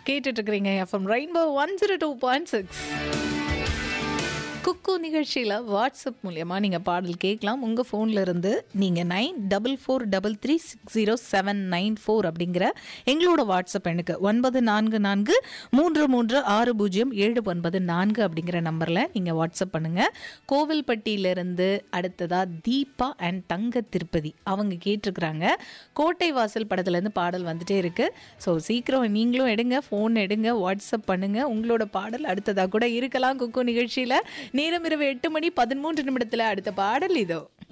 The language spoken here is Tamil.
கேட்டுட்டு இருக்கிறீங்க FM rainbow one zero two point six குக்கு நிகழ்ச்சியில் வாட்ஸ்அப் மூலியமாக நீங்கள் பாடல் கேட்கலாம் உங்கள் ஃபோனில் இருந்து நீங்கள் nine double four double three six zero seven nine four அப்படிங்கிற எங்களோட வாட்ஸ்அப் எண்ணுக்கு ஒன்பது நான்கு நான்கு மூன்று மூன்று ஆறு பூஜ்ஜியம் ஏழு ஒன்பது நான்கு அப்படிங்கிற நம்பரில் நீங்கள் வாட்ஸ்அப் பண்ணுங்கள் கோவில்பட்டியிலிருந்து அடுத்ததாக தீபா அண்ட் தங்க திருப்பதி அவங்க கேட்டிருக்கிறாங்க கோட்டை வாசல் படத்துலேருந்து பாடல் வந்துட்டே இருக்கு ஸோ சீக்கிரம் நீங்களும் எடுங்க ஃபோன் எடுங்க வாட்ஸ்அப் பண்ணுங்க உங்களோட பாடல் அடுத்ததாக கூட இருக்கலாம் குக்கு நிகழ்ச்சியில் நேரம் இரவு எட்டு மணி பதிமூன்று நிமிடத்தில் அடுத்த பாடல் இதோ